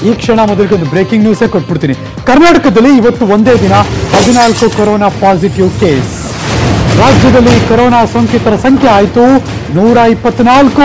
ಈ ಕ್ಷಣ ಮೊದಲಿಗೆ ಒಂದು ಬ್ರೇಕಿಂಗ್ ನ್ಯೂಸೇ ಕೊಟ್ಬಿಡ್ತೀನಿ ಕರ್ನಾಟಕದಲ್ಲಿ ಇವತ್ತು ಒಂದೇ ದಿನ ಹದಿನಾಲ್ಕು ಕೊರೋನಾ ಪಾಸಿಟಿವ್ ಕೇಸ್ ರಾಜ್ಯದಲ್ಲಿ ಕೊರೋನಾ ಸೋಂಕಿತರ ಸಂಖ್ಯೆ ಆಯಿತು ನೂರ ಇಪ್ಪತ್ನಾಲ್ಕು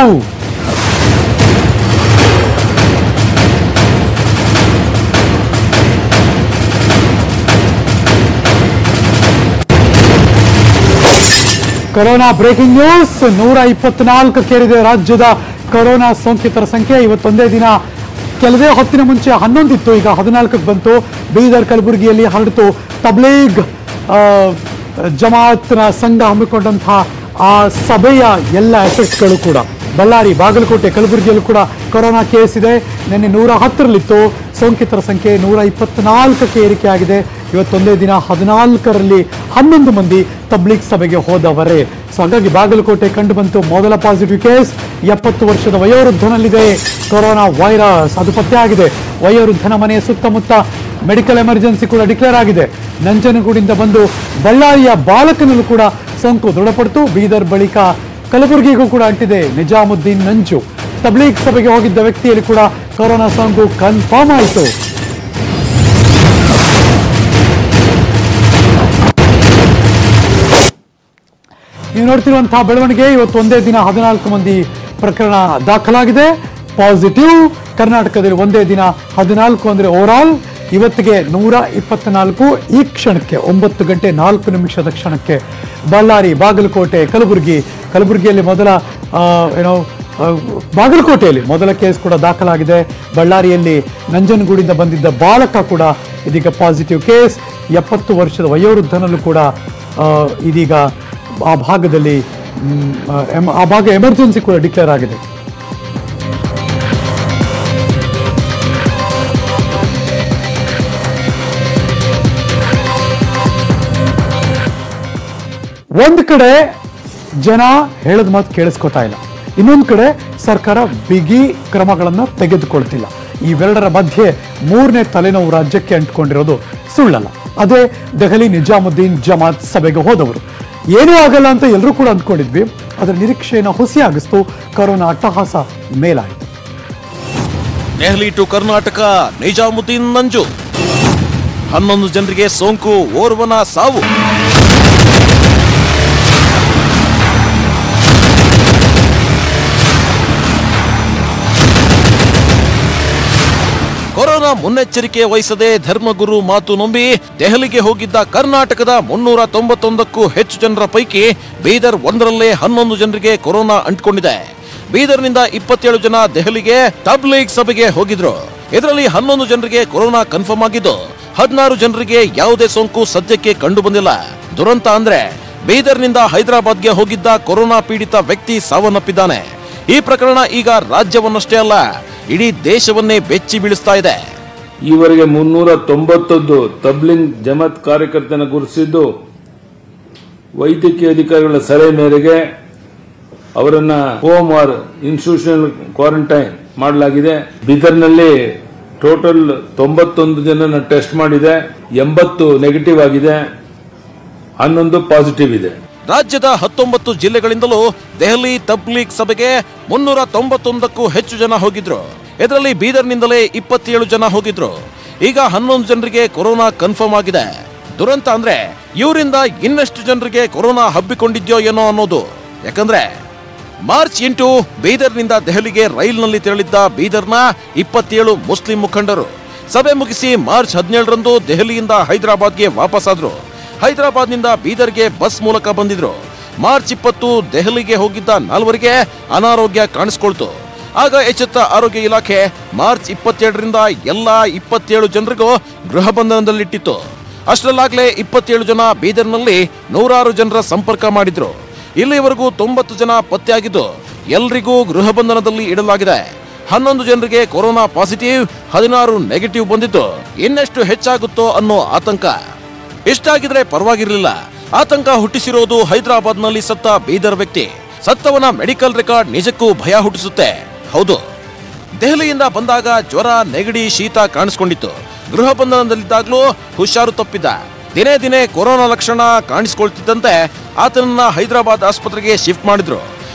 ಕೊರೋನಾ ಬ್ರೇಕಿಂಗ್ ನ್ಯೂಸ್ ನೂರ ಇಪ್ಪತ್ನಾಲ್ಕಕ್ಕೇರಿದೆ ರಾಜ್ಯದ ಕೊರೋನಾ ಸೋಂಕಿತರ ಸಂಖ್ಯೆ ಇವತ್ತೊಂದೇ ದಿನ ಕೆಲವೇ ಹೊತ್ತಿನ ಮುಂಚೆ ಹನ್ನೊಂದಿತ್ತು ಈಗ ಹದಿನಾಲ್ಕಕ್ಕೆ ಬಂತು ಬೀದರ್ ಕಲಬುರಗಿಯಲ್ಲಿ ಹರಡಿತು ತಬ್ಲೀಗ್ ಆ, ಜಮಾತ್ನ ಸಂಘ ಹಮ್ಮಿಕೊಂಡಂತಹ ಆ ಸಭೆಯ ಎಲ್ಲ ಎಫೆಕ್ಟ್ಗಳು ಕೂಡ ಬಳ್ಳಾರಿ ಬಾಗಲಕೋಟೆ ಕಲಬುರಗಿಯಲ್ಲೂ ಕೂಡ ಕೊರೋನಾ ಕೇಸ್ ಇದೆ ನಿನ್ನೆ ನೂರ ಹತ್ತರಲ್ಲಿತ್ತು ಸೋಂಕಿತರ ಸಂಖ್ಯೆ ನೂರ ಇಪ್ಪತ್ನಾಲ್ಕಕ್ಕೆ ಏರಿಕೆಯಾಗಿದೆ ಇವತ್ತೊಂದೇ ದಿನ ಹದಿನಾಲ್ಕರಲ್ಲಿ ಹನ್ನೊಂದು ಮಂದಿ ತಬ್ಲೀಗ್ ಸಭೆಗೆ ಹೋದವರೇ ಸೊ ಹಾಗಾಗಿ ಬಾಗಲಕೋಟೆ ಕಂಡು ಬಂತು ಮೊದಲ ಪಾಸಿಟಿವ್ ಕೇಸ್ ಎಪ್ಪತ್ತು ವರ್ಷದ ವಯೋವೃದ್ಧನಲ್ಲಿದೆ ಕೊರೋನಾ ವೈರಸ್ ಅದು ಪತ್ತೆ ಆಗಿದೆ ವಯೋವೃದ್ಧನ ಮನೆಯ ಸುತ್ತಮುತ್ತ ಮೆಡಿಕಲ್ ಎಮರ್ಜೆನ್ಸಿ ಕೂಡ ಡಿಕ್ಲೇರ್ ಆಗಿದೆ ನಂಜನಗೂಡಿಂದ ಬಂದು ಬಳ್ಳಾರಿಯ ಬಾಲಕನಲ್ಲೂ ಕೂಡ ಸೋಂಕು ದೃಢಪಡಿತು ಬೀದರ್ ಬಳಿಕ ಕಲಬುರಗಿಗೂ ಕೂಡ ಅಂಟಿದೆ ನಿಜಾಮುದ್ದೀನ್ ನಂಜು ತಬ್ಲೀಗ್ ಸಭೆಗೆ ಹೋಗಿದ್ದ ವ್ಯಕ್ತಿಯಲ್ಲಿ ಕೂಡ ಕೊರೋನಾ ಸೋಂಕು ಕನ್ಫರ್ಮ್ ಆಯಿತು ನೀವು ನೋಡ್ತಿರುವಂತಹ ಬೆಳವಣಿಗೆ ಇವತ್ತು ಒಂದೇ ದಿನ ಹದಿನಾಲ್ಕು ಮಂದಿ ಪ್ರಕರಣ ದಾಖಲಾಗಿದೆ ಪಾಸಿಟಿವ್ ಕರ್ನಾಟಕದಲ್ಲಿ ಒಂದೇ ದಿನ ಹದಿನಾಲ್ಕು ಅಂದ್ರೆ ಓವರಾಲ್ ಇವತ್ತಿಗೆ ನೂರ ಇಪ್ಪತ್ನಾಲ್ಕು ಈ ಕ್ಷಣಕ್ಕೆ ಒಂಬತ್ತು ಗಂಟೆ ನಾಲ್ಕು ನಿಮಿಷದ ಕ್ಷಣಕ್ಕೆ ಬಳ್ಳಾರಿ ಬಾಗಲಕೋಟೆ ಕಲಬುರಗಿ ಕಲಬುರಗಿಯಲ್ಲಿ ಮೊದಲ ಆ, ಏನೋ ಆ, ಬಾಗಲಕೋಟೆಯಲ್ಲಿ ಮೊದಲ ಕೇಸ್ ಕೂಡ ದಾಖಲಾಗಿದೆ ಬಳ್ಳಾರಿಯಲ್ಲಿ ನಂಜನಗೂಡಿಂದ ಬಂದಿದ್ದ ಬಾಲಕ ಕೂಡ ಇದೀಗ ಪಾಸಿಟಿವ್ ಕೇಸ್ ಎಪ್ಪತ್ತು ವರ್ಷದ ವಯೋವೃದ್ಧನಲ್ಲೂ ಕೂಡ ಆ, ಇದೀಗ ಆ ಭಾಗದಲ್ಲಿ ಮ್, ಆ, ಎಮ್- ಆ ಭಾಗ ಎಮರ್ಜೆನ್ಸಿ ಕೂಡ ಡಿಕ್ಲೇರ್ ಆಗಿದೆ ಒಂದು ಕಡೆ ಜನ ಹೇಳದ ಮಾತು ಕೇಳಿಸ್ಕೊತಾ ಇಲ್ಲ ಇನ್ನೊಂದು ಕಡೆ ಸರ್ಕಾರ ಬಿಗಿ ಕ್ರಮಗಳನ್ನು ತೆಗೆದುಕೊಳ್ತಿಲ್ಲ ಇವೆರಡರ ಮಧ್ಯೆ ಮೂರನೇ ತಲೆನೋವು ರಾಜ್ಯಕ್ಕೆ ಅಂಟ್ಕೊಂಡಿರೋದು ಸುಳ್ಳಲ್ಲ ಅದೇ ದೆಹಲಿ ನಿಜಾಮುದ್ದೀನ್ ಜಮಾತ್ ಸಭೆಗೆ ಹೋದವರು ಏನೂ ಆಗಲ್ಲ ಅಂತ ಎಲ್ಲರೂ ಕೂಡ ಅಂದ್ಕೊಂಡಿದ್ವಿ ಅದರ ನಿರೀಕ್ಷೆಯನ್ನು ಹುಸಿಯಾಗಿಸ್ತು ಕೊರೋನಾ ಅಟ್ಟಹಾಸ ಮೇಲಾಯಿತು ದೆಹಲಿ ಟು ಕರ್ನಾಟಕ ನಿಜಾಮುದ್ದೀನ್ ನಂಜು ಹನ್ನೊಂದು ಜನರಿಗೆ ಸೋಂಕು ಓರ್ವನ ಸಾವು ಕೊರೋನಾ ಮುನ್ನೆಚ್ಚರಿಕೆ ವಹಿಸದೆ ಧರ್ಮಗುರು ಮಾತು ನಂಬಿ ದೆಹಲಿಗೆ ಹೋಗಿದ್ದ ಕರ್ನಾಟಕದ ಮುನ್ನೂರ ತೊಂಬತ್ತೊಂದಕ್ಕೂ ಹೆಚ್ಚು ಜನರ ಪೈಕಿ ಬೀದರ್ ಒಂದರಲ್ಲೇ ಹನ್ನೊಂದು ಜನರಿಗೆ ಕೊರೋನಾ ಅಂಟಿಕೊಂಡಿದೆ ಬೀದರ್ನಿಂದ ಇಪ್ಪತ್ತೇಳು ಜನ ದೆಹಲಿಗೆ ತಬ್ಲೀಗ್ ಸಭೆಗೆ ಹೋಗಿದ್ರು ಇದರಲ್ಲಿ ಹನ್ನೊಂದು ಜನರಿಗೆ ಕೊರೋನಾ ಕನ್ಫರ್ಮ್ ಆಗಿದ್ದು ಹದಿನಾರು ಜನರಿಗೆ ಯಾವುದೇ ಸೋಂಕು ಸದ್ಯಕ್ಕೆ ಕಂಡು ಬಂದಿಲ್ಲ ದುರಂತ ಅಂದ್ರೆ ಬೀದರ್ನಿಂದ ಹೈದರಾಬಾದ್ಗೆ ಹೋಗಿದ್ದ ಕೊರೋನಾ ಪೀಡಿತ ವ್ಯಕ್ತಿ ಸಾವನ್ನಪ್ಪಿದ್ದಾನೆ ಈ ಪ್ರಕರಣ ಈಗ ರಾಜ್ಯವನ್ನಷ್ಟೇ ಅಲ್ಲ ಇಡೀ ದೇಶವನ್ನೇ ಬೆಚ್ಚಿ ಬೀಳಿಸ್ತಾ ಇದೆ ಈವರೆಗೆ ಮುನ್ನೂರ ತೊಂಬತ್ತೊಂದು ತಬ್ಲಿಂಗ್ ಜಮಾತ್ ಕಾರ್ಯಕರ್ತನ ಗುರುತಿಸಿದ್ದು ವೈದ್ಯಕೀಯ ಅಧಿಕಾರಿಗಳ ಸಲಹೆ ಮೇರೆಗೆ ಅವರನ್ನ ಹೋಮ್ ಆರ್ ಇನ್ಸ್ಟಿಟ್ಯೂಷನಲ್ ಕ್ವಾರಂಟೈನ್ ಮಾಡಲಾಗಿದೆ ಬೀದರ್ನಲ್ಲಿ ಟೋಟಲ್ ತೊಂಬತ್ತೊಂದು ಜನನ ಟೆಸ್ಟ್ ಮಾಡಿದೆ ಎಂಬತ್ತು ನೆಗೆಟಿವ್ ಆಗಿದೆ ಹನ್ನೊಂದು ಪಾಸಿಟಿವ್ ಇದೆ ರಾಜ್ಯದ ಹತ್ತೊಂಬತ್ತು ಜಿಲ್ಲೆಗಳಿಂದಲೂ ದೆಹಲಿ ತಬ್ಲೀಗ್ ಸಭೆಗೆ ಮುನ್ನೂರ ತೊಂಬತ್ತೊಂದಕ್ಕೂ ಹೆಚ್ಚು ಜನ ಹೋಗಿದ್ರು ಇದರಲ್ಲಿ ಬೀದರ್ನಿಂದಲೇ ಇಪ್ಪತ್ತೇಳು ಜನ ಹೋಗಿದ್ರು ಈಗ ಹನ್ನೊಂದು ಜನರಿಗೆ ಕೊರೋನಾ ಕನ್ಫರ್ಮ್ ಆಗಿದೆ ದುರಂತ ಅಂದ್ರೆ ಇವರಿಂದ ಇನ್ನೆಷ್ಟು ಜನರಿಗೆ ಕೊರೋನಾ ಹಬ್ಬಿಕೊಂಡಿದ್ಯೋ ಏನೋ ಅನ್ನೋದು ಯಾಕಂದ್ರೆ ಮಾರ್ಚ್ ಎಂಟು ಬೀದರ್ನಿಂದ ದೆಹಲಿಗೆ ರೈಲ್ನಲ್ಲಿ ತೆರಳಿದ್ದ ಬೀದರ್ನ ಇಪ್ಪತ್ತೇಳು ಮುಸ್ಲಿಂ ಮುಖಂಡರು ಸಭೆ ಮುಗಿಸಿ ಮಾರ್ಚ್ ಹದಿನೇಳರಂದು ದೆಹಲಿಯಿಂದ ಹೈದರಾಬಾದ್ಗೆ ವಾಪಸ್ಸಾದ್ರು ಹೈದರಾಬಾದ್ನಿಂದ ಬೀದರ್ಗೆ ಬಸ್ ಮೂಲಕ ಬಂದಿದ್ರು ಮಾರ್ಚ್ ಇಪ್ಪತ್ತು ದೆಹಲಿಗೆ ಹೋಗಿದ್ದ ನಾಲ್ವರಿಗೆ ಅನಾರೋಗ್ಯ ಕಾಣಿಸ್ಕೊಳ್ತು ಆಗ ಎಚ್ಚೆತ್ತ ಆರೋಗ್ಯ ಇಲಾಖೆ ಮಾರ್ಚ್ ಇಪ್ಪತ್ತೆರಡರಿಂದ ಎಲ್ಲಾ ಇಪ್ಪತ್ತೇಳು ಜನರಿಗೂ ಗೃಹ ಬಂಧನದಲ್ಲಿಟ್ಟಿತ್ತು ಅಷ್ಟರಲ್ಲಾಗ್ಲೇ ಇಪ್ಪತ್ತೇಳು ಜನ ಬೀದರ್ನಲ್ಲಿ ನೂರಾರು ಜನರ ಸಂಪರ್ಕ ಮಾಡಿದ್ರು ಇಲ್ಲಿವರೆಗೂ ತೊಂಬತ್ತು ಜನ ಪತ್ತೆಯಾಗಿದ್ದು ಎಲ್ರಿಗೂ ಗೃಹ ಬಂಧನದಲ್ಲಿ ಇಡಲಾಗಿದೆ ಹನ್ನೊಂದು ಜನರಿಗೆ ಕೊರೋನಾ ಪಾಸಿಟಿವ್ ಹದಿನಾರು ನೆಗೆಟಿವ್ ಬಂದಿದ್ದು ಇನ್ನೆಷ್ಟು ಹೆಚ್ಚಾಗುತ್ತೋ ಅನ್ನೋ ಆತಂಕ ಇಷ್ಟಾಗಿದ್ರೆ ಪರವಾಗಿರ್ಲಿಲ್ಲ ಆತಂಕ ಹುಟ್ಟಿಸಿರೋದು ಹೈದರಾಬಾದ್ನಲ್ಲಿ ಸತ್ತ ಬೀದರ್ ವ್ಯಕ್ತಿ ಸತ್ತವನ ಮೆಡಿಕಲ್ ರೆಕಾರ್ಡ್ ನಿಜಕ್ಕೂ ಭಯ ಹುಟ್ಟಿಸುತ್ತೆ ಹೌದು ದೆಹಲಿಯಿಂದ ಬಂದಾಗ ಜ್ವರ ನೆಗಡಿ ಶೀತ ಕಾಣಿಸ್ಕೊಂಡಿತ್ತು ಗೃಹ ಬಂಧನದಲ್ಲಿದ್ದಾಗ್ಲೂ ಹುಷಾರು ತಪ್ಪಿದ್ದ ದಿನೇ ದಿನೇ ಕೊರೋನಾ ಲಕ್ಷಣ ಕಾಣಿಸ್ಕೊಳ್ತಿದ್ದಂತೆ ಆತನನ್ನ ಹೈದರಾಬಾದ್ ಆಸ್ಪತ್ರೆಗೆ ಶಿಫ್ಟ್ ಮಾಡಿದ್ರು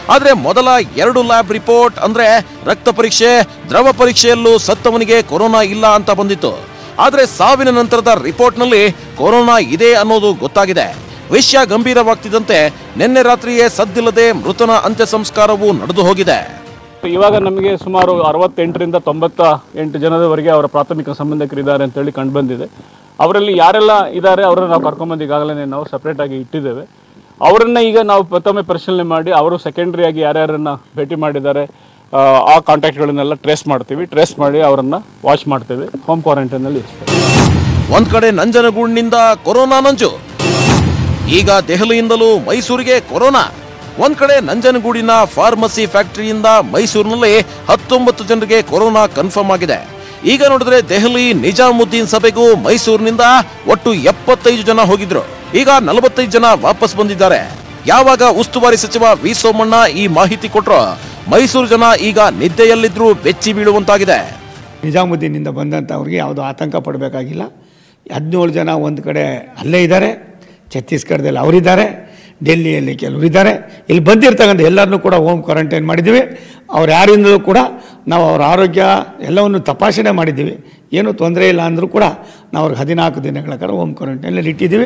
ಆದ್ರೆ ಮೊದಲ ಎರಡು ಲ್ಯಾಬ್ ರಿಪೋರ್ಟ್ ಅಂದ್ರೆ ರಕ್ತ ಪರೀಕ್ಷೆ ದ್ರವ ಪರೀಕ್ಷೆಯಲ್ಲೂ ಸತ್ತವನಿಗೆ ಕೊರೋನಾ ಇಲ್ಲ ಅಂತ ಬಂದಿತ್ತು ಆದ್ರೆ ಸಾವಿನ ನಂತರದ ರಿಪೋರ್ಟ್ನಲ್ಲಿ ಕೊರೋನಾ ಇದೆ ಅನ್ನೋದು ಗೊತ್ತಾಗಿದೆ ವಿಷಯ ಗಂಭೀರವಾಗ್ತಿದ್ದಂತೆ ನಿನ್ನೆ ರಾತ್ರಿಯೇ ಸದ್ದಿಲ್ಲದೆ ಮೃತನ ಅಂತ್ಯ ಸಂಸ್ಕಾರವೂ ನಡೆದು ಹೋಗಿದೆ ಇವಾಗ ನಮಗೆ ಸುಮಾರು ಅರವತ್ತೆಂಟರಿಂದ ತೊಂಬತ್ತ ಎಂಟು ಜನದವರೆಗೆ ಅವರ ಪ್ರಾಥಮಿಕ ಸಂಬಂಧಿಕರಿದ್ದಾರೆ ಅಂತೇಳಿ ಕಂಡು ಬಂದಿದೆ ಅವರಲ್ಲಿ ಯಾರೆಲ್ಲ ಇದ್ದಾರೆ ಅವರನ್ನು ನಾವು ಕರ್ಕೊಂಬಂದು ಈಗಾಗಲೇ ನಾವು ಸಪ್ರೇಟಾಗಿ ಇಟ್ಟಿದ್ದೇವೆ ಅವರನ್ನ ಈಗ ನಾವು ಪ್ರಥಮ ಪರಿಶೀಲನೆ ಮಾಡಿ ಅವರು ಸೆಕೆಂಡ್ರಿ ಆಗಿ ಯಾರ್ಯಾರನ್ನ ಭೇಟಿ ಮಾಡಿದ್ದಾರೆ ಆ, ಆ ಕಾಂಟ್ಯಾಕ್ಟ್ಗಳನ್ನೆಲ್ಲ ಟ್ರೇಸ್ ಮಾಡ್ತೀವಿ ಟ್ರೇಸ್ ಮಾಡಿ ಅವರನ್ನ ವಾಚ್ ಮಾಡ್ತೇವೆ ಹೋಮ್ ಕ್ವಾರಂಟೈನಲ್ಲಿ ಇರ್ತೇವೆ ಒಂದ್ ಕಡೆ ನಂಜನಗೂಡಿನಿಂದ ಕೊರೋನಾ ನಂಜು ಈಗ ದೆಹಲಿಯಿಂದಲೂ ಮೈಸೂರಿಗೆ ಕೊರೋನಾ ಒಂದ್ ಕಡೆ ನಂಜನಗೂಡಿನ ಫಾರ್ಮಸಿ ಫ್ಯಾಕ್ಟರಿಯಿಂದ ಮೈಸೂರಿನಲ್ಲಿ ಹತ್ತೊಂಬತ್ತು ಜನರಿಗೆ ಕೊರೋನಾ ಕನ್ಫರ್ಮ್ ಆಗಿದೆ ಈಗ ನೋಡಿದ್ರೆ ದೆಹಲಿ ನಿಜಾಮುದ್ದೀನ್ ಸಭೆಗೂ ಮೈಸೂರಿನಿಂದ ಒಟ್ಟು ಎಪ್ಪತ್ತೈದು ಜನ ಹೋಗಿದ್ರು ಈಗ ನಲವತ್ತೈದು ಜನ ವಾಪಸ್ ಬಂದಿದ್ದಾರೆ ಯಾವಾಗ ಉಸ್ತುವಾರಿ ಸಚಿವ ವಿ ಸೋಮಣ್ಣ ಈ ಮಾಹಿತಿ ಕೊಟ್ರೋ ಮೈಸೂರು ಜನ ಈಗ ನಿದ್ದೆಯಲ್ಲಿದ್ರೂ ಬೆಚ್ಚಿ ಬೀಳುವಂತಾಗಿದೆ ನಿಜಾಮುದ್ದೀನಿಂದ ಬಂದಂಥವ್ರಿಗೆ ಯಾವುದೂ ಆತಂಕ ಪಡಬೇಕಾಗಿಲ್ಲ ಹದಿನೇಳು ಜನ ಒಂದು ಕಡೆ ಅಲ್ಲೇ ಇದ್ದಾರೆ ಛತ್ತೀಸ್ಗಢದಲ್ಲಿ ಅವರಿದ್ದಾರೆ ಡೆಲ್ಲಿಯಲ್ಲಿ ಕೆಲವರು ಇದ್ದಾರೆ ಇಲ್ಲಿ ಬಂದಿರ್ತಕ್ಕಂಥ ಎಲ್ಲರನ್ನೂ ಕೂಡ ಹೋಮ್ ಕ್ವಾರಂಟೈನ್ ಮಾಡಿದ್ದೀವಿ ಅವ್ರು ಯಾರಿಂದಲೂ ಕೂಡ ನಾವು ಅವ್ರ ಆರೋಗ್ಯ ಎಲ್ಲವನ್ನು ತಪಾಸಣೆ ಮಾಡಿದ್ದೀವಿ ಏನೂ ತೊಂದರೆ ಇಲ್ಲ ಅಂದರೂ ಕೂಡ ನಾವು ಅವ್ರಿಗೆ ಹದಿನಾಲ್ಕು ದಿನಗಳ ಕಾಲ ಹೋಮ್ ಕ್ವಾರಂಟೈನಲ್ಲಿ ಇಟ್ಟಿದ್ದೀವಿ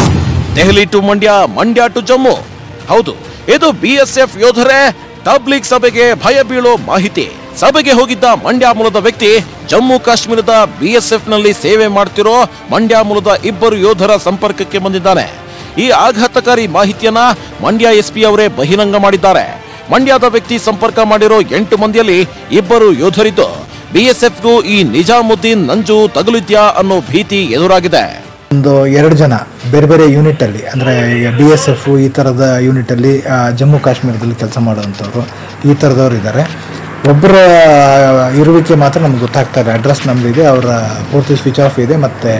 ದೆಹಲಿ ಟು ಮಂಡ್ಯ ಮಂಡ್ಯ ಟು ಜಮ್ಮು ಹೌದು ಇದು ಬಿಎಸ್ಎಫ್ ಯೋಧರೇ ತಬ್ಲಿಗ್ ಸಭೆಗೆ ಭಯ ಬೀಳೋ ಮಾಹಿತಿ ಸಭೆಗೆ ಹೋಗಿದ್ದ ಮಂಡ್ಯ ಮೂಲದ ವ್ಯಕ್ತಿ ಜಮ್ಮು ಕಾಶ್ಮೀರದ ಬಿಎಸ್ಎಫ್ ನಲ್ಲಿ ಸೇವೆ ಮಾಡ್ತಿರೋ ಮಂಡ್ಯ ಮೂಲದ ಇಬ್ಬರು ಯೋಧರ ಸಂಪರ್ಕಕ್ಕೆ ಬಂದಿದ್ದಾನೆ ಈ ಆಘಾತಕಾರಿ ಮಾಹಿತಿಯನ್ನ ಮಂಡ್ಯ ಎಸ್ಪಿ ಅವರೇ ಬಹಿರಂಗ ಮಾಡಿದ್ದಾರೆ ಮಂಡ್ಯದ ವ್ಯಕ್ತಿ ಸಂಪರ್ಕ ಮಾಡಿರೋ ಎಂಟು ಮಂದಿಯಲ್ಲಿ ಇಬ್ಬರು ಯೋಧರಿದ್ದು ಬಿಎಸ್ಎಫ್ಗೂ ಈ ನಿಜಾಮುದ್ದೀನ್ ನಂಜು ತಗುಲಿದ್ಯಾ ಅನ್ನೋ ಭೀತಿ ಎದುರಾಗಿದೆ ಒಂದು ಎರಡು ಜನ ಬೇರೆ ಬೇರೆ ಯೂನಿಟಲ್ಲಿ ಅಂದರೆ ಈಗ ಬಿ ಎಸ್ ಎಫ್ ಈ ಥರದ ಯೂನಿಟಲ್ಲಿ ಆ, ಜಮ್ಮು ಕಾಶ್ಮೀರದಲ್ಲಿ ಕೆಲಸ ಮಾಡುವಂಥವ್ರು ಈ ಥರದವ್ರು ಇದ್ದಾರೆ ಒಬ್ಬರ ಇರುವಿಕೆ ಮಾತ್ರ ನಮ್ಗೆ ಗೊತ್ತಾಗ್ತಾ ಇದೆ ಅಡ್ರೆಸ್ ನಮ್ಮದಿದೆ ಅವರ ಪೂರ್ತಿ ಸ್ವಿಚ್ ಆಫ್ ಇದೆ ಮತ್ತು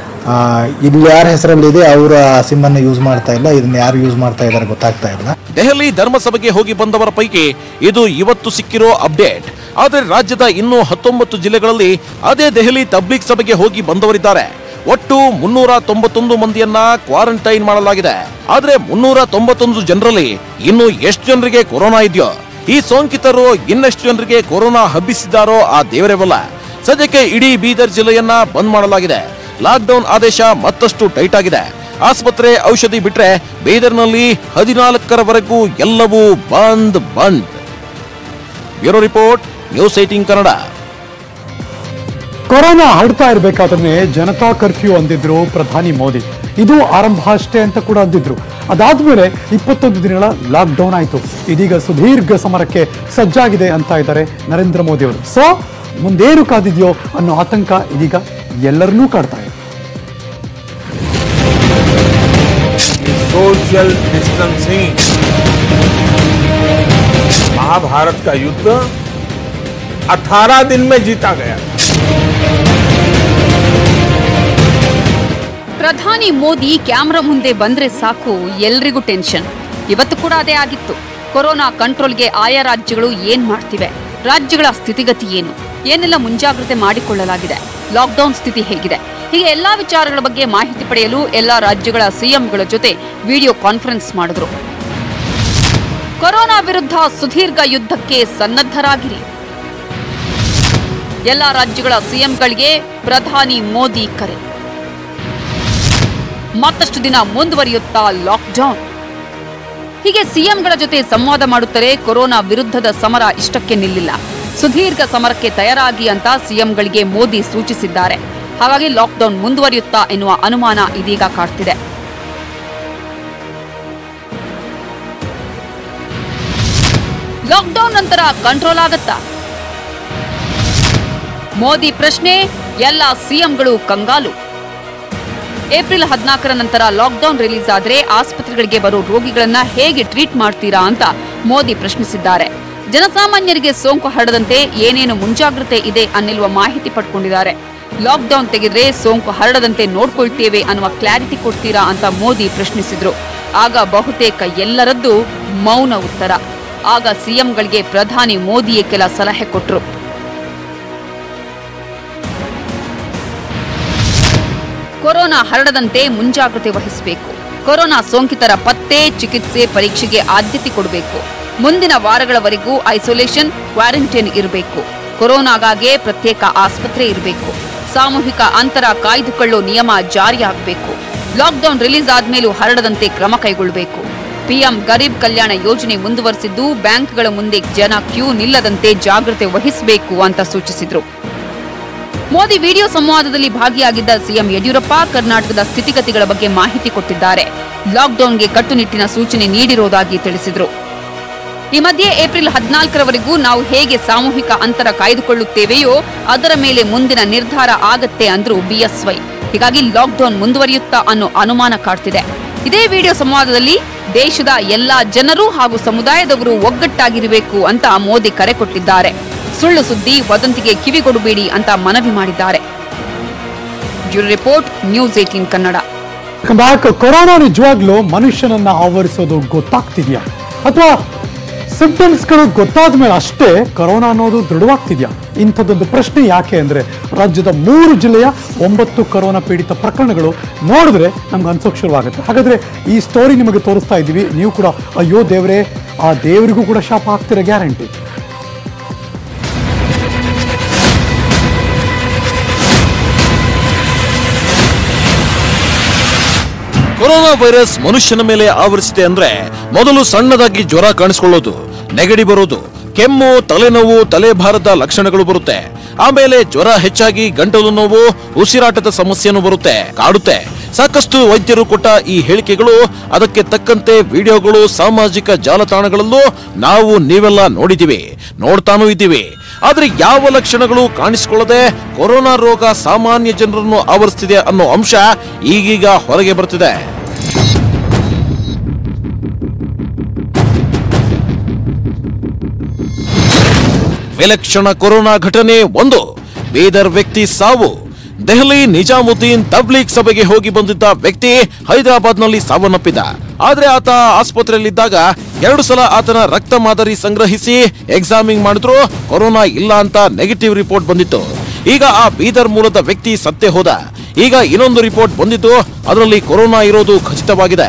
ಇಲ್ಲಿ ಯಾರ ಹೆಸರಲ್ಲಿದೆ ಅವರ ಸಿಮ್ಮನ್ನು ಯೂಸ್ ಮಾಡ್ತಾ ಇಲ್ಲ ಇದನ್ನ ಯಾರು ಯೂಸ್ ಮಾಡ್ತಾ ಇದ್ದಾರೆ ಗೊತ್ತಾಗ್ತಾ ಇಲ್ಲ ದೆಹಲಿ ಧರ್ಮಸಭೆಗೆ ಹೋಗಿ ಬಂದವರ ಪೈಕಿ ಇದು ಇವತ್ತು ಸಿಕ್ಕಿರೋ ಅಪ್ಡೇಟ್ ಆದರೆ ರಾಜ್ಯದ ಇನ್ನೂ ಹತ್ತೊಂಬತ್ತು ಜಿಲ್ಲೆಗಳಲ್ಲಿ ಅದೇ ದೆಹಲಿ ತಬ್ಲಿಕ್ ಸಭೆಗೆ ಹೋಗಿ ಬಂದವರಿದ್ದಾರೆ ಒಟ್ಟು ಮುನ್ನೂರ ತೊಂಬತ್ತೊಂದು ಮಂದಿಯನ್ನ ಕ್ವಾರಂಟೈನ್ ಮಾಡಲಾಗಿದೆ ಆದ್ರೆ ಮುನ್ನೂರ ತೊಂಬತ್ತೊಂದು ಜನರಲ್ಲಿ ಇನ್ನು ಎಷ್ಟು ಜನರಿಗೆ ಕೊರೋನಾ ಇದೆಯೋ ಈ ಸೋಂಕಿತರು ಇನ್ನೆಷ್ಟು ಜನರಿಗೆ ಕೊರೋನಾ ಹಬ್ಬಿಸಿದ್ದಾರೋ ಆ ದೇವರೇ ಬಲ್ಲ ಸದ್ಯಕ್ಕೆ ಇಡೀ ಬೀದರ್ ಜಿಲ್ಲೆಯನ್ನ ಬಂದ್ ಮಾಡಲಾಗಿದೆ ಲಾಕ್ಡೌನ್ ಆದೇಶ ಮತ್ತಷ್ಟು ಟೈಟ್ ಆಗಿದೆ ಆಸ್ಪತ್ರೆ ಔಷಧಿ ಬಿಟ್ರೆ ಬೀದರ್ನಲ್ಲಿ ಹದಿನಾಲ್ಕರವರೆಗೂ ಎಲ್ಲವೂ bandh bandh bureau report news eighteen Kannada corona ಹರಡ್ತಾ ಇರಬೇಕಾದ್ರೆ ಜನತಾ ಕರ್ಫ್ಯೂ ಅಂದಿದ್ರು ಪ್ರಧಾನಿ ಮೋದಿ ಇದು ಆರಂಭ ಅಷ್ಟೇ ಅಂತ ಕೂಡ ಅಂದಿದ್ರು ಅದಾದ್ಮೇಲೆ ಇಪ್ಪತ್ತೊಂದು ದಿನಗಳ ಲಾಕ್ ಡೌನ್ ಆಯಿತು ಇದೀಗ ಸುದೀರ್ಘ ಸಮರಕ್ಕೆ ಸಜ್ಜಾಗಿದೆ ಅಂತ ಇದ್ದಾರೆ ನರೇಂದ್ರ ಮೋದಿ ಅವರು ಸೊ ಮುಂದೇನು ಕಾದಿದೆಯೋ ಅನ್ನೋ ಆತಂಕ ಇದೀಗ ಎಲ್ಲರನ್ನೂ ಕಾಡ್ತಾ ಇದೆ सोशल डिस्टेंसिंग महाभारत का युद्ध 18 दिन में जीता गया ಪ್ರಧಾನಿ ಮೋದಿ ಕ್ಯಾಮ್ರಾ ಮುಂದೆ ಬಂದ್ರೆ ಸಾಕು ಎಲ್ರಿಗೂ ಟೆನ್ಷನ್ ಇವತ್ತು ಕೂಡ ಅದೇ ಆಗಿತ್ತು ಕೊರೋನಾ ಕಂಟ್ರೋಲ್ಗೆ ಆಯಾ ರಾಜ್ಯಗಳು ಏನ್ ಮಾಡ್ತಿವೆ ರಾಜ್ಯಗಳ ಸ್ಥಿತಿಗತಿ ಏನು ಏನೆಲ್ಲ ಮುಂಜಾಗ್ರತೆ ಮಾಡಿಕೊಳ್ಳಲಾಗಿದೆ ಲಾಕ್ಡೌನ್ ಸ್ಥಿತಿ ಹೇಗಿದೆ ಹೀಗೆ ಎಲ್ಲಾ ವಿಚಾರಗಳ ಬಗ್ಗೆ ಮಾಹಿತಿ ಪಡೆಯಲು ಎಲ್ಲಾ ರಾಜ್ಯಗಳ ಸಿಎಂಗಳ ಜೊತೆ ವಿಡಿಯೋ ಕಾನ್ಫರೆನ್ಸ್ ಮಾಡಿದ್ರು ಕೊರೋನಾ ವಿರುದ್ಧ ಸುದೀರ್ಘ ಯುದ್ಧಕ್ಕೆ ಸನ್ನದ್ಧರಾಗಿರಿ ಎಲ್ಲಾ ರಾಜ್ಯಗಳ ಸಿಎಂಗಳಿಗೆ ಪ್ರಧಾನಿ ಮೋದಿ ಕರೆ ಮತ್ತಷ್ಟು ದಿನ ಮುಂದುವರಿಯುತ್ತಾ ಲಾಕ್ಡೌನ್ ಹೀಗೆ ಸಿಎಂಗಳ ಜೊತೆ ಸಂವಾದ ಮಾಡುತ್ತಲೇ ಕೊರೋನಾ ವಿರುದ್ಧದ ಸಮರ ಇಷ್ಟಕ್ಕೆ ನಿಲ್ಲಿಲ್ಲ ಸುದೀರ್ಘ ಸಮರಕ್ಕೆ ತಯಾರಾಗಿ ಅಂತ ಸಿಎಂಗಳಿಗೆ ಮೋದಿ ಸೂಚಿಸಿದ್ದಾರೆ ಹಾಗಾಗಿ ಲಾಕ್ಡೌನ್ ಮುಂದುವರಿಯುತ್ತಾ ಎನ್ನುವ ಅನುಮಾನ ಇದೀಗ ಕಾಡ್ತಿದೆ ಲಾಕ್ಡೌನ್ ನಂತರ ಕಂಟ್ರೋಲ್ ಆಗತ್ತಾ ಮೋದಿ ಪ್ರಶ್ನೆ ಎಲ್ಲ ಸಿಎಂಗಳು ಕಂಗಾಲು ಏಪ್ರಿಲ್ ಹದಿನಾಲ್ಕರ ನಂತರ ಲಾಕ್ಡೌನ್ ರಿಲೀಸ್ ಆದರೆ ಆಸ್ಪತ್ರೆಗಳಿಗೆ ಬರೋ ರೋಗಿಗಳನ್ನ ಹೇಗೆ ಟ್ರೀಟ್ ಮಾಡ್ತೀರಾ ಅಂತ ಮೋದಿ ಪ್ರಶ್ನಿಸಿದ್ದಾರೆ ಜನಸಾಮಾನ್ಯರಿಗೆ ಸೋಂಕು ಹರಡದಂತೆ ಏನೇನು ಮುಂಜಾಗ್ರತೆ ಇದೆ ಅನ್ನಿಲ್ವ ಮಾಹಿತಿ ಪಡ್ಕೊಂಡಿದ್ದಾರೆ ಲಾಕ್ಡೌನ್ ತೆಗೆದ್ರೆ ಸೋಂಕು ಹರಡದಂತೆ ನೋಡ್ಕೊಳ್ತೇವೆ ಅನ್ನುವ ಕ್ಲಾರಿಟಿ ಕೊಡ್ತೀರಾ ಅಂತ ಮೋದಿ ಪ್ರಶ್ನಿಸಿದ್ರು ಆಗ ಬಹುತೇಕ ಎಲ್ಲರದ್ದು ಮೌನ ಉತ್ತರ ಆಗ ಸಿಎಂಗಳಿಗೆ ಪ್ರಧಾನಿ ಮೋದಿಯೇ ಕೆಲ ಸಲಹೆ ಕೊಟ್ರು ಕೊರೋನಾ ಹರಡದಂತೆ ಮುಂಜಾಗ್ರತೆ ವಹಿಸಬೇಕು ಕೊರೋನಾ ಸೋಂಕಿತರ ಪತ್ತೆ ಚಿಕಿತ್ಸೆ ಪರೀಕ್ಷೆಗೆ ಆದ್ಯತೆ ಕೊಡಬೇಕು ಮುಂದಿನ ವಾರಗಳವರೆಗೂ ಐಸೋಲೇಷನ್ ಕ್ವಾರಂಟೈನ್ ಇರಬೇಕು ಕೊರೋನಾಗಾಗೆ ಪ್ರತ್ಯೇಕ ಆಸ್ಪತ್ರೆ ಇರಬೇಕು ಸಾಮೂಹಿಕ ಅಂತರ ಕಾಯ್ದುಕೊಳ್ಳೋ ನಿಯಮ ಜಾರಿಯಾಗಬೇಕು ಲಾಕ್ಡೌನ್ ರಿಲೀಸ್ ಆದ್ಮೇಲೂ ಹರಡದಂತೆ ಕ್ರಮ ಕೈಗೊಳ್ಳಬೇಕು ಪಿಎಂ ಗರೀಬ್ ಕಲ್ಯಾಣ ಯೋಜನೆ ಮುಂದುವರೆಸಿದ್ದು ಬ್ಯಾಂಕ್ಗಳ ಮುಂದೆ ಜನ ಕ್ಯೂ ನಿಲ್ಲದಂತೆ ಜಾಗ್ರತೆ ವಹಿಸಬೇಕು ಅಂತ ಸೂಚಿಸಿದ್ರು ಮೋದಿ ವಿಡಿಯೋ ಸಂವಾದದಲ್ಲಿ ಭಾಗಿಯಾಗಿದ್ದ ಸಿಎಂ ಯಡಿಯೂರಪ್ಪ ಕರ್ನಾಟಕದ ಸ್ಥಿತಿಗತಿಗಳ ಬಗ್ಗೆ ಮಾಹಿತಿ ಕೊಟ್ಟಿದ್ದಾರೆ ಲಾಕ್ಡೌನ್ಗೆ ಕಟ್ಟುನಿಟ್ಟಿನ ಸೂಚನೆ ನೀಡಿರುವುದಾಗಿ ತಿಳಿಸಿದರು ಈ ಮಧ್ಯೆ ಏಪ್ರಿಲ್ ಹದಿನಾಲ್ಕರವರೆಗೂ ನಾವು ಹೇಗೆ ಸಾಮೂಹಿಕ ಅಂತರ ಕಾಯ್ದುಕೊಳ್ಳುತ್ತೇವೆಯೋ ಅದರ ಮೇಲೆ ಮುಂದಿನ ನಿರ್ಧಾರ ಆಗತ್ತೆ ಅಂದ್ರು ಬಿಎಸ್ವೈ ಹೀಗಾಗಿ ಲಾಕ್ಡೌನ್ ಮುಂದುವರಿಯುತ್ತಾ ಅನ್ನೋ ಅನುಮಾನ ಕಾಡ್ತಿದೆ ಇದೇ ವಿಡಿಯೋ ಸಂವಾದದಲ್ಲಿ ದೇಶದ ಎಲ್ಲಾ ಜನರು ಹಾಗೂ ಸಮುದಾಯದವರು ಒಗ್ಗಟ್ಟಾಗಿರಬೇಕು ಅಂತ ಮೋದಿ ಕರೆ ಕೊಟ್ಟಿದ್ದಾರೆ ಸುಳ್ಳು ಸುದ್ದಿ ವದಂತಿಗೆ ಕಿವಿಗೊಡಬೇಡಿ ಅಂತ ಮನವಿ ಮಾಡಿದ್ದಾರೆ bureau report news eighteen Kannada back corona ನಿಜವಾಗ್ಲೂ ಮನುಷ್ಯನನ್ನ ಆವರಿಸೋದು ಗೊತ್ತಾಗ್ತಿದ್ಯಾ ಅಥವಾ ಸಿಂಪ್ಟಮ್ಸ್ಗಳು ಗೊತ್ತಾದ ಮೇಲೆ ಅಷ್ಟೇ ಕೊರೋನಾ ಅನ್ನೋದು ದೃಢವಾಗ್ತಿದ್ಯಾ ಇಂಥದ್ದೊಂದು ಪ್ರಶ್ನೆ ಯಾಕೆ ಅಂದ್ರೆ ರಾಜ್ಯದ ಮೂರು ಜಿಲ್ಲೆಯ ಒಂಬತ್ತು ಕೊರೋನಾ ಪೀಡಿತ ಪ್ರಕರಣಗಳು ನೋಡಿದ್ರೆ ನಮ್ಗೆ ಅನ್ಸೋಕ್ ಶುರುವಾಗುತ್ತೆ ಹಾಗಾದ್ರೆ ಈ ಸ್ಟೋರಿ ನಿಮಗೆ ತೋರಿಸ್ತಾ ಇದ್ದೀವಿ ನೀವು ಕೂಡ ಅಯ್ಯೋ ದೇವರೇ ಆ ದೇವರಿಗೂ ಕೂಡ ಶಾಪ ಆಗ್ತಿರೋ ಗ್ಯಾರಂಟಿ ಕೊರೋನಾ ವೈರಸ್ ಮನುಷ್ಯನ ಮೇಲೆ ಆವರಿಸಿದೆ ಅಂದ್ರೆ ಮೊದಲು ಸಣ್ಣದಾಗಿ ಜ್ವರ ಕಾಣಿಸ್ಕೊಳ್ಳೋದು ನೆಗಡಿ ಬರೋದು ಕೆಮ್ಮು ತಲೆನೋವು ತಲೆಭಾರದ ಲಕ್ಷಣಗಳು ಬರುತ್ತೆ ಆಮೇಲೆ ಜ್ವರ ಹೆಚ್ಚಾಗಿ ಗಂಟಲು ನೋವು ಉಸಿರಾಟದ ಸಮಸ್ಯೆನೂ ಬರುತ್ತೆ ಕಾಡುತ್ತೆ ಸಾಕಷ್ಟು ವೈದ್ಯರು ಕೊಟ್ಟ ಈ ಹೇಳಿಕೆಗಳು ಅದಕ್ಕೆ ತಕ್ಕಂತೆ ವಿಡಿಯೋಗಳು ಸಾಮಾಜಿಕ ಜಾಲತಾಣಗಳಲ್ಲೂ ನಾವು ನೀವೆಲ್ಲ ನೋಡಿದ್ದೀವಿ ನೋಡ್ತಾನೂ ಇದ್ದೀವಿ ಆದ್ರೆ ಯಾವ ಲಕ್ಷಣಗಳು ಕಾಣಿಸಿಕೊಳ್ಳದೆ ಕೊರೋನಾ ರೋಗ ಸಾಮಾನ್ಯ ಜನರನ್ನು ಆವರಿಸ್ತಿದೆ ಅನ್ನೋ ಅಂಶ ಈಗೀಗ ಹೊರಗೆ ಬರ್ತಿದೆ ವಿಲಕ್ಷಣ ಕೊರೋನಾ ಘಟನೆ ಒಂದು ಬೀದರ್ ವ್ಯಕ್ತಿ ಸಾವು ದೆಹಲಿ ನಿಜಾಮುದ್ದೀನ್ ತಬ್ಲೀಗ್ ಸಭೆಗೆ ಹೋಗಿ ಬಂದಿದ್ದ ವ್ಯಕ್ತಿ ಹೈದರಾಬಾದ್ನಲ್ಲಿ ಸಾವನ್ನಪ್ಪಿದ ಆದ್ರೆ ಆತ ಆಸ್ಪತ್ರೆಯಲ್ಲಿದ್ದಾಗ ಎರಡು ಸಲ ಆತನ ರಕ್ತ ಮಾದರಿ ಸಂಗ್ರಹಿಸಿ ಎಕ್ಸಾಮಿಂಗ್ ಮಾಡಿದ್ರು ಕೊರೋನಾ ಇಲ್ಲ ಅಂತ ನೆಗೆಟಿವ್ ರಿಪೋರ್ಟ್ ಬಂದಿತ್ತು ಈಗ ಆ ಬೀದರ್ ಮೂಲದ ವ್ಯಕ್ತಿ ಸತ್ತೇ ಹೋದ ಈಗ ಇನ್ನೊಂದು ರಿಪೋರ್ಟ್ ಬಂದಿದ್ದು ಅದರಲ್ಲಿ ಕೊರೋನಾ ಇರೋದು ಖಚಿತವಾಗಿದೆ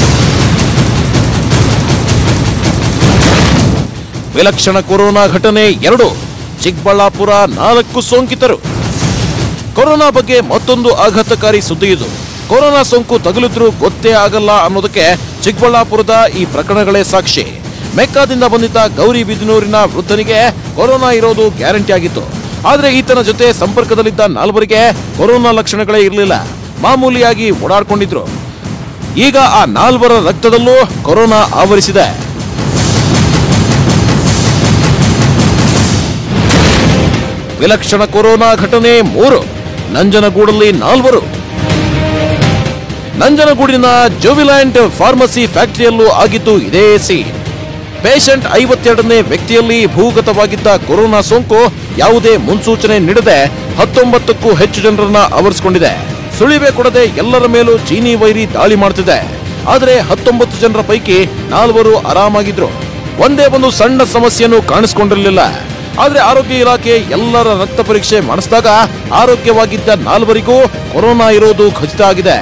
ವಿಲಕ್ಷಣ ಕೊರೋನಾ ಘಟನೆ ಎರಡು ಚಿಕ್ಕಬಳ್ಳಾಪುರ ನಾಲ್ಕು ಸೋಂಕಿತರು ಕೊರೋನಾ ಬಗ್ಗೆ ಮತ್ತೊಂದು ಆಘಾತಕಾರಿ ಸುದ್ದಿ ಇದು ಕೊರೋನಾ ಸೋಂಕು ತಗುಲಿದ್ರೂ ಗೊತ್ತೇ ಆಗಲ್ಲ ಅನ್ನೋದಕ್ಕೆ ಚಿಕ್ಕಬಳ್ಳಾಪುರದ ಈ ಪ್ರಕರಣಗಳೇ ಸಾಕ್ಷಿ ಮೆಕ್ಕಾದಿಂದ ಬಂದಿದ್ದ ಗೌರಿಬಿದನೂರಿನ ವೃದ್ಧನಿಗೆ ಕೊರೋನಾ ಇರೋದು ಗ್ಯಾರಂಟಿ ಆಗಿತ್ತು ಆದ್ರೆ ಈತನ ಜೊತೆ ಸಂಪರ್ಕದಲ್ಲಿದ್ದ ನಾಲ್ವರಿಗೆ ಕೊರೋನಾ ಲಕ್ಷಣಗಳೇ ಇರಲಿಲ್ಲ ಮಾಮೂಲಿಯಾಗಿ ಓಡಾಡ್ಕೊಂಡಿದ್ರು ಈಗ ಆ ನಾಲ್ವರ ರಕ್ತದಲ್ಲೂ ಕೊರೋನಾ ಆವರಿಸಿದೆ ವಿಲಕ್ಷಣ ಕೊರೋನಾ ಘಟನೆ ಮೂರು ನಂಜನಗೂಡಲ್ಲಿ ನಾಲ್ವರು ನಂಜನಗೂಡಿನ ಜೋವಿಲ್ಯಾಂಡ್ ಫಾರ್ಮಸಿ ಫ್ಯಾಕ್ಟರಿಯಲ್ಲೂ ಆಗಿದ್ದು ಇದೇ ಸೀನ್ ಪೇಷಂಟ್ ಐವತ್ತೆರಡನೇ ವ್ಯಕ್ತಿಯಲ್ಲಿ ಭೂಗತವಾಗಿದ್ದ ಕೊರೋನಾ ಸೋಂಕು ಯಾವುದೇ ಮುನ್ಸೂಚನೆ ನೀಡದೆ ಹತ್ತೊಂಬತ್ತಕ್ಕೂ ಹೆಚ್ಚು ಜನರನ್ನ ಆವರಿಸಿಕೊಂಡಿದೆ ಸುಳಿವೆ ಕೊಡದೆ ಎಲ್ಲರ ಮೇಲೂ ಚೀನಿ ವೈರಿ ದಾಳಿ ಮಾಡ್ತಿದೆ ಆದರೆ ಹತ್ತೊಂಬತ್ತು ಜನರ ಪೈಕಿ ನಾಲ್ವರು ಆರಾಮಾಗಿದ್ರು ಒಂದೇ ಒಂದು ಸಣ್ಣ ಸಮಸ್ಯೆನೂ ಕಾಣಿಸ್ಕೊಂಡಿರಲಿಲ್ಲ ಆದ್ರೆ ಆರೋಗ್ಯ ಇಲಾಖೆ ಎಲ್ಲರ ರಕ್ತ ಪರೀಕ್ಷೆ ಮಾಡಿಸಿದಾಗ ಆರೋಗ್ಯವಾಗಿದ್ದ ನಾಲ್ವರಿಗೂ ಕೊರೋನಾ ಇರೋದು ಖಚಿತ ಆಗಿದೆ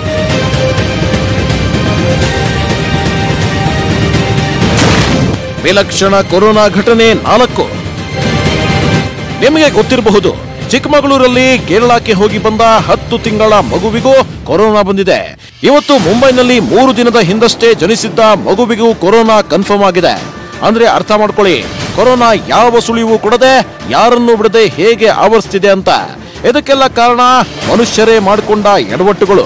ವಿಲಕ್ಷಣ ಕೊರೋನಾ ಘಟನೆ ನಾಲ್ಕು ನಿಮಗೆ ಗೊತ್ತಿರಬಹುದು ಚಿಕ್ಕಮಗಳೂರಲ್ಲಿ ಕೇರಳಕ್ಕೆ ಹೋಗಿ ಬಂದ ಹತ್ತು ತಿಂಗಳ ಮಗುವಿಗೂ ಕೊರೋನಾ ಬಂದಿದೆ ಇವತ್ತು ಮುಂಬೈನಲ್ಲಿ ಮೂರು ದಿನದ ಹಿಂದಷ್ಟೇ ಜನಿಸಿದ್ದ ಮಗುವಿಗೂ ಕೊರೋನಾ ಕನ್ಫರ್ಮ್ ಆಗಿದೆ ಅಂದ್ರೆ ಅರ್ಥ ಮಾಡ್ಕೊಳ್ಳಿ ಕೊರೋನಾ ಯಾವ ಸುಳಿವು ಕೊಡದೆ ಯಾರನ್ನು ಬಿಡದೆ ಹೇಗೆ ಆವರಿಸ್ತಿದೆ ಅಂತ ಇದಕ್ಕೆಲ್ಲ ಕಾರಣ ಮನುಷ್ಯರೇ ಮಾಡಿಕೊಂಡ ಎಡವಟ್ಟುಗಳು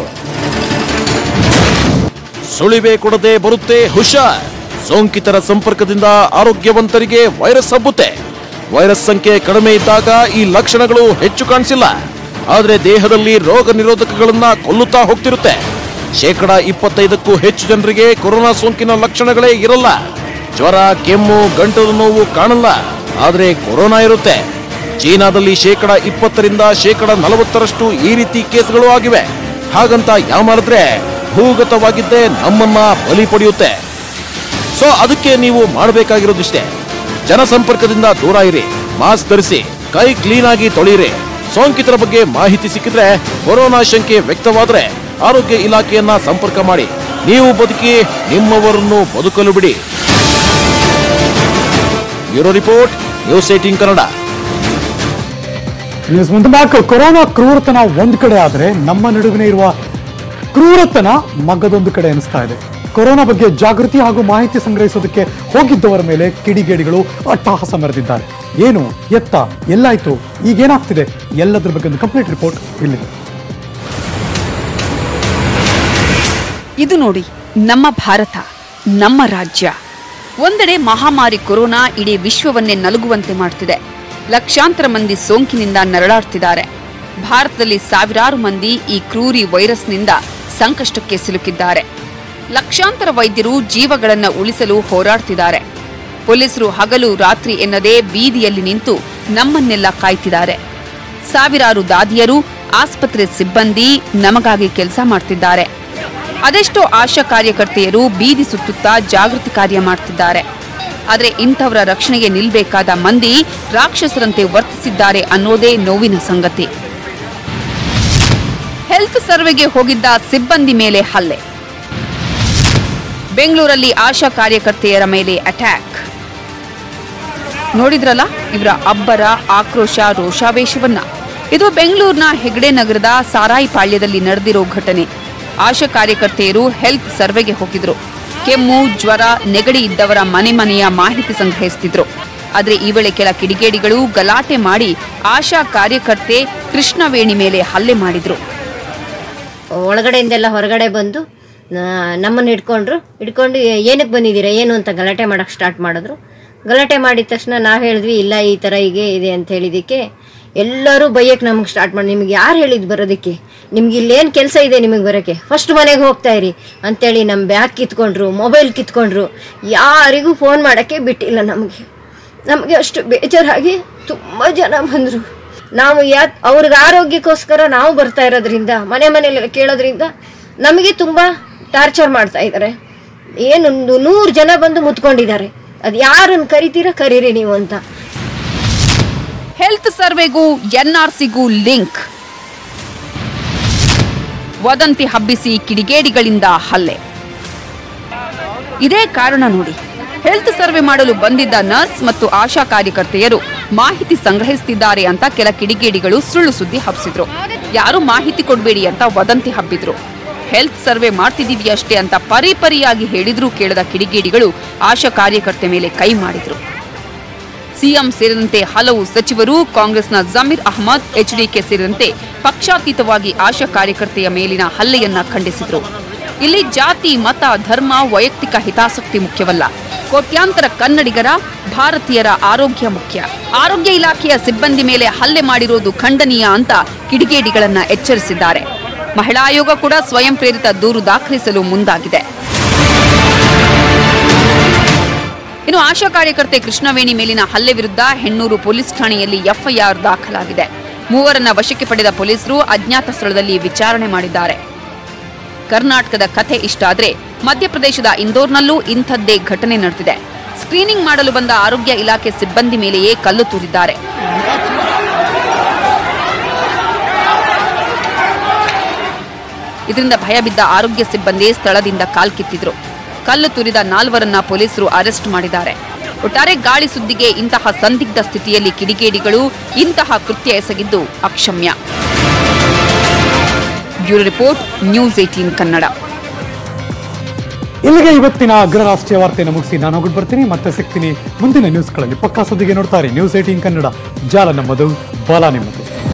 ಸುಳಿವೆ ಕೊಡದೆ ಬರುತ್ತೆ ಹುಷಾರ್ ಸೋಂಕಿತರ ಸಂಪರ್ಕದಿಂದ ಆರೋಗ್ಯವಂತರಿಗೆ ವೈರಸ್ ಹಬ್ಬುತ್ತೆ ವೈರಸ್ ಸಂಖ್ಯೆ ಕಡಿಮೆ ಇದ್ದಾಗ ಈ ಲಕ್ಷಣಗಳು ಹೆಚ್ಚು ಕಾಣಿಸಿಲ್ಲ ಆದ್ರೆ ದೇಹದಲ್ಲಿ ರೋಗ ನಿರೋಧಕಗಳನ್ನ ಕೊಲ್ಲುತ್ತಾ ಹೋಗ್ತಿರುತ್ತೆ ಶೇಕಡ ಇಪ್ಪತ್ತೈದಕ್ಕೂ ಹೆಚ್ಚು ಜನರಿಗೆ ಕೊರೋನಾ ಸೋಂಕಿನ ಲಕ್ಷಣಗಳೇ ಇರಲ್ಲ ಜ್ವರ ಕೆಮ್ಮು ಗಂಟಲು ನೋವು ಕಾಣಲ್ಲ ಆದ್ರೆ ಕೊರೋನಾ ಇರುತ್ತೆ ಚೀನಾದಲ್ಲಿ ಶೇಕಡ ಇಪ್ಪತ್ತರಿಂದ ಶೇಕಡ ನಲವತ್ತರಷ್ಟು ಈ ರೀತಿ ಕೇಸ್ಗಳು ಆಗಿವೆ ಹಾಗಂತ ಯಾಮಾರಿದ್ರೆ ಭೂಗತವಾಗಿದ್ದೇ ನಮ್ಮನ್ನ ಬಲಿ ಪಡೆಯುತ್ತೆ ಸೊ ಅದಕ್ಕೆ ನೀವು ಮಾಡಬೇಕಾಗಿರೋದಿಷ್ಟೇ ಜನಸಂಪರ್ಕದಿಂದ ದೂರ ಇರಿ ಮಾಸ್ಕ್ ಧರಿಸಿ ಕೈ ಕ್ಲೀನ್ ಆಗಿ ತೊಳೆಯಿರಿ ಸೋಂಕಿತರ ಬಗ್ಗೆ ಮಾಹಿತಿ ಸಿಕ್ಕಿದ್ರೆ ಕೊರೋನಾ ಶಂಕೆ ವ್ಯಕ್ತವಾದ್ರೆ ಆರೋಗ್ಯ ಇಲಾಖೆಯನ್ನ ಸಂಪರ್ಕ ಮಾಡಿ ನೀವು ಬದುಕಿ ನಿಮ್ಮವರನ್ನು ಬದುಕಲು ಬಿಡಿ bureau report news eighteen Kannada news ಮುಂದೆ ಬ್ಯಾಕ್ ಕೊರೋನಾ ಕ್ರೂರತನ ಒಂದ್ ಕಡೆ ಆದ್ರೆ ನಮ್ಮ ನಡುವಿನ ಇರುವ ಕ್ರೂರತನ ಮಗದೊಂದು ಕಡೆ ಅನಿಸ್ತಾ ಇದೆ ಕೊರೋನಾ ಬಗ್ಗೆ ಜಾಗೃತಿ ಹಾಗೂ ಮಾಹಿತಿ ಸಂಗ್ರಹಿಸೋದಕ್ಕೆ ಹೋಗಿದ್ದವರ ಮೇಲೆ ಕಿಡಿಗೇಡಿಗಳು ಅಟ್ಟಹಾಸ ಮೆರೆದಿದ್ದಾರೆ ಏನು ಎತ್ತ ಎಲ್ಲಾಯ್ತು ಈಗೇನಾಗ್ತಿದೆ ಎಲ್ಲದ್ರ ಬಗ್ಗೆ ಒಂದು ಕಂಪ್ಲೀಟ್ ರಿಪೋರ್ಟ್ ಇಲ್ಲಿದೆ ಇದು ನೋಡಿ ನಮ್ಮ ಭಾರತ ನಮ್ಮ ರಾಜ್ಯ ಒಂದೆಡೆ ಮಹಾಮಾರಿ ಕೊರೋನಾ ಇಡೀ ವಿಶ್ವವನ್ನೇ ನಲುಗುವಂತೆ ಮಾಡ್ತಿದೆ ಲಕ್ಷಾಂತರ ಮಂದಿ ಸೋಂಕಿನಿಂದ ನರಳಾಡ್ತಿದ್ದಾರೆ ಭಾರತದಲ್ಲಿ ಸಾವಿರಾರು ಮಂದಿ ಈ ಕ್ರೂರಿ ವೈರಸ್ನಿಂದ ಸಂಕಷ್ಟಕ್ಕೆ ಸಿಲುಕಿದ್ದಾರೆ ಲಕ್ಷಾಂತರ ವೈದ್ಯರು ಜೀವಗಳನ್ನ ಉಳಿಸಲು ಹೋರಾಡ್ತಿದ್ದಾರೆ ಪೊಲೀಸರು ಹಗಲು ರಾತ್ರಿ ಎನ್ನದೇ ಬೀದಿಯಲ್ಲಿ ನಿಂತು ನಮ್ಮನ್ನೆಲ್ಲ ಕಾಯ್ತಿದ್ದಾರೆ ಸಾವಿರಾರು ದಾದಿಯರು ಆಸ್ಪತ್ರೆ ಸಿಬ್ಬಂದಿ ನಮಗಾಗಿ ಕೆಲಸ ಮಾಡ್ತಿದ್ದಾರೆ ಅದೆಷ್ಟೋ ಆಶಾ ಕಾರ್ಯಕರ್ತೆಯರು ಬೀದಿ ಸುತ್ತುತ್ತಾ ಜಾಗೃತಿ ಕಾರ್ಯ ಮಾಡ್ತಿದ್ದಾರೆ ಆದರೆ ಇಂಥವರ ರಕ್ಷಣೆಗೆ ನಿಲ್ಬೇಕಾದ ಮಂದಿ ರಾಕ್ಷಸರಂತೆ ವರ್ತಿಸಿದ್ದಾರೆ ಅನ್ನೋದೇ ನೋವಿನ ಸಂಗತಿ ಹೆಲ್ತ್ ಸರ್ವೆಗೆ ಹೋಗಿದ್ದ ಸಿಬ್ಬಂದಿ ಮೇಲೆ ಹಲ್ಲೆ ಬೆಂಗಳೂರಲ್ಲಿ ಆಶಾ ಕಾರ್ಯಕರ್ತೆಯರ ಮೇಲೆ ಅಟ್ಯಾಕ್ ನೋಡಿದ್ರಲ್ಲ ಇವರ ಅಬ್ಬರ ಆಕ್ರೋಶ ರೋಷಾವೇಶವನ್ನ ಇದು ಬೆಂಗಳೂರಿನ ಹೆಗ್ಡೆ ನಗರದ ಸಾರಾಯಿ ಪಾಳ್ಯದಲ್ಲಿ ನಡೆದಿರೋ ಘಟನೆ ಆಶಾ ಕಾರ್ಯಕರ್ತೆಯರು ಹೆಲ್ತ್ ಸರ್ವೆಗೆ ಹೋಗಿದ್ರು ಕೆಮ್ಮು ಜ್ವರ ನೆಗಡಿ ಇದ್ದವರ ಮನೆ ಮನೆಯ ಮಾಹಿತಿ ಸಂಗ್ರಹಿಸ್ತಿದ್ರು ಆದ್ರೆ ಈ ವೇಳೆ ಕೆಲ ಕಿಡಿಗೇಡಿಗಳು ಗಲಾಟೆ ಮಾಡಿ ಆಶಾ ಕಾರ್ಯಕರ್ತೆ ಕೃಷ್ಣವೇಣಿ ಮೇಲೆ ಹಲ್ಲೆ ಮಾಡಿದ್ರು ಒಳಗಡೆಯಿಂದೆಲ್ಲ ಹೊರಗಡೆ ಬಂದು ನಾ- ನಮ್ಮನ್ನು ಹಿಡ್ಕೊಂಡ್ರು ಹಿಡ್ಕೊಂಡು ಏನಕ್ಕೆ ಬಂದಿದ್ದೀರಾ ಏನು ಅಂತ ಗಲಾಟೆ ಮಾಡೋಕ್ಕೆ ಸ್ಟಾರ್ಟ್ ಮಾಡಿದ್ರು ಗಲಾಟೆ ಮಾಡಿದ ತಕ್ಷಣ ನಾವು ಹೇಳಿದ್ವಿ ಇಲ್ಲ ಈ ಥರ ಹೀಗೆ ಇದೆ ಅಂತ ಹೇಳಿದ್ದಕ್ಕೆ ಎಲ್ಲರೂ ಬೈಯಕ್ಕೆ ನಮಗೆ ಸ್ಟಾರ್ಟ್ ಮಾಡಿ ನಿಮ್ಗೆ ಯಾರು ಹೇಳಿದ್ ಬರೋದಕ್ಕೆ ನಿಮ್ಗೆ ಇಲ್ಲೇನು ಕೆಲಸ ಇದೆ ನಿಮಗೆ ಬರೋಕ್ಕೆ ಫಸ್ಟ್ ಮನೆಗೆ ಹೋಗ್ತಾ ಇರಿ ಅಂತೇಳಿ ನಮ್ಮ ಬ್ಯಾಗ್ ಕಿತ್ಕೊಂಡ್ರು ಮೊಬೈಲ್ ಕಿತ್ಕೊಂಡ್ರು ಯಾರಿಗೂ ಫೋನ್ ಮಾಡೋಕ್ಕೆ ಬಿಟ್ಟಿಲ್ಲ ನಮಗೆ ನಮಗೆ ಅಷ್ಟು ಬೇಜಾರಾಗಿ ತುಂಬ ಜನ ಬಂದರು ನಾವು ಯಾ ಅವ್ರಿಗೆ ಆರೋಗ್ಯಕ್ಕೋಸ್ಕರ ನಾವು ಬರ್ತಾ ಇರೋದ್ರಿಂದ ಮನೆ ಮನೆಯಲ್ಲೆಲ್ಲ ಕೇಳೋದ್ರಿಂದ ನಮಗೆ ತುಂಬ ಟಾರ್ಚರ್ ಮಾಡ್ತಾ ಇದ್ದಾರೆ ಏನೊಂದು ನೂರು ಜನ ಬಂದು ಮುತ್ಕೊಂಡಿದ್ದಾರೆ ಅದು ಯಾರನ್ನು ಕರಿತೀರಾ ಕರೀರಿ ನೀವು ಅಂತ ಹೆಲ್ತ್ ಸರ್ವೆಗೂ ಎನ್ಆರ್ಸಿಗೂ ಲಿಂಕ್ ವದಂತಿ ಹಬ್ಬಿಸಿ ಕಿಡಿಗೇಡಿಗಳಿಂದ ಹಲ್ಲೆ ಇದೇ ಕಾರಣ ನೋಡಿ ಹೆಲ್ತ್ ಸರ್ವೆ ಮಾಡಲು ಬಂದಿದ್ದ ನರ್ಸ್ ಮತ್ತು ಆಶಾ ಕಾರ್ಯಕರ್ತೆಯರು ಮಾಹಿತಿ ಸಂಗ್ರಹಿಸುತ್ತಿದ್ದಾರೆ ಅಂತ ಕೆಲ ಕಿಡಿಗೇಡಿಗಳು ಸುಳ್ಳು ಸುದ್ದಿ ಹಬ್ಬಿಸಿದ್ರು ಯಾರು ಮಾಹಿತಿ ಕೊಡಬೇಡಿ ಅಂತ ವದಂತಿ ಹಬ್ಬಿದ್ರು ಹೆಲ್ತ್ ಸರ್ವೆ ಮಾಡ್ತಿದೀವಿ ಅಷ್ಟೇ ಅಂತ ಪರಿಪರಿಯಾಗಿ ಹೇಳಿದ್ರೂ ಕೇಳದ ಕಿಡಿಗೇಡಿಗಳು ಆಶಾ ಕಾರ್ಯಕರ್ತೆ ಮೇಲೆ ಕೈ ಮಾಡಿದ್ರು ಸಿಎಂ ಸೇರಿದಂತೆ ಹಲವು ಸಚಿವರು ಕಾಂಗ್ರೆಸ್ನ ಜಮೀರ್ ಅಹಮದ್ ಎಚ್ಡಿಕೆ ಸೇರಿದಂತೆ ಪಕ್ಷಾತೀತವಾಗಿ ಆಶಾ ಕಾರ್ಯಕರ್ತೆಯ ಮೇಲಿನ ಹಲ್ಲೆಯನ್ನ ಖಂಡಿಸಿದ್ರು ಇಲ್ಲಿ ಜಾತಿ ಮತ ಧರ್ಮ ವೈಯಕ್ತಿಕ ಹಿತಾಸಕ್ತಿ ಮುಖ್ಯವಲ್ಲ ಕೋಟ್ಯಾಂತರ ಕನ್ನಡಿಗರ ಭಾರತೀಯರ ಆರೋಗ್ಯ ಮುಖ್ಯ ಆರೋಗ್ಯ ಇಲಾಖೆಯ ಸಿಬ್ಬಂದಿ ಮೇಲೆ ಹಲ್ಲೆ ಮಾಡಿರೋದು ಖಂಡನೀಯ ಅಂತ ಕಿಡಿಗೇಡಿಗಳನ್ನ ಎಚ್ಚರಿಸಿದ್ದಾರೆ ಮಹಿಳಾ ಆಯೋಗ ಕೂಡ ಸ್ವಯಂ ಪ್ರೇರಿತ ದೂರು ದಾಖಲಿಸಲು ಮುಂದಾಗಿದೆ ಇನ್ನು ಆಶಾ ಕಾರ್ಯಕರ್ತೆ ಕೃಷ್ಣವೇಣಿ ಮೇಲಿನ ಹಲ್ಲೆ ವಿರುದ್ಧ ಹೆಣ್ಣೂರು ಪೊಲೀಸ್ ಠಾಣೆಯಲ್ಲಿ ಎಫ್ಐಆರ್ ದಾಖಲಾಗಿದೆ ಮೂವರನ್ನ ವಶಕ್ಕೆ ಪಡೆದ ಪೊಲೀಸರು ಅಜ್ಞಾತ ಸ್ಥಳದಲ್ಲಿ ವಿಚಾರಣೆ ಮಾಡಿದ್ದಾರೆ ಕರ್ನಾಟಕದ ಕಥೆ ಇಷ್ಟ ಆದ್ರೆ ಮಧ್ಯಪ್ರದೇಶದ ಇಂದೋರ್ನಲ್ಲೂ ಇಂಥದ್ದೇ ಘಟನೆ ನಡೆದಿದೆ ಸ್ಕ್ರೀನಿಂಗ್ ಮಾಡಲು ಬಂದ ಆರೋಗ್ಯ ಇಲಾಖೆ ಸಿಬ್ಬಂದಿ ಮೇಲೆಯೇ ಕಲ್ಲು ತೂರಿದ್ದಾರೆ ಇದರಿಂದ ಭಯಬಿದ್ದ ಆರೋಗ್ಯ ಸಿಬ್ಬಂದಿ ಸ್ಥಳದಿಂದ ಕಾಲ್ಕಿತ್ತಿದ್ರು ಕಲ್ಲು ತುರಿದ ನಾಲ್ವರನ್ನ ಪೊಲೀಸರು ಅರೆಸ್ಟ್ ಮಾಡಿದ್ದಾರೆ ಒಟ್ಟಾರೆ ಗಾಳಿ ಸುದ್ದಿಗೆ ಇಂತಹ ಸಂದಿಗ್ಧ ಸ್ಥಿತಿಯಲ್ಲಿ ಕಿಡಿಗೇಡಿಗಳು ಇಂತಹ ಕೃತ್ಯ ಎಸಗಿದ್ದು ಅಕ್ಷಮ್ಯ bureau report news eighteen Kannada ಇಲ್ಲಿಗೆ ಇವತ್ತಿನ ಅಗ್ರ ರಾಷ್ಟ್ರೀಯ ವಾರ್ತೆಯನ್ನು ಮುಗಿಸಿ ನಾನು ಹೋಗಿ ಬರ್ತೀನಿ ಮತ್ತೆ ಸಿಗ್ತೀನಿ ಮುಂದಿನ ನ್ಯೂಸ್ಗಳಲ್ಲಿ ಪಕ್ಕಾ ಸುದ್ದಿಗೆ ನೋಡ್ತಾರೆ ನ್ಯೂಸ್ ಏಟೀನ್ ಕನ್ನಡ ಜಾಲ ನಮ್ಮದು ಬಲ ನಿಮ್ಮದು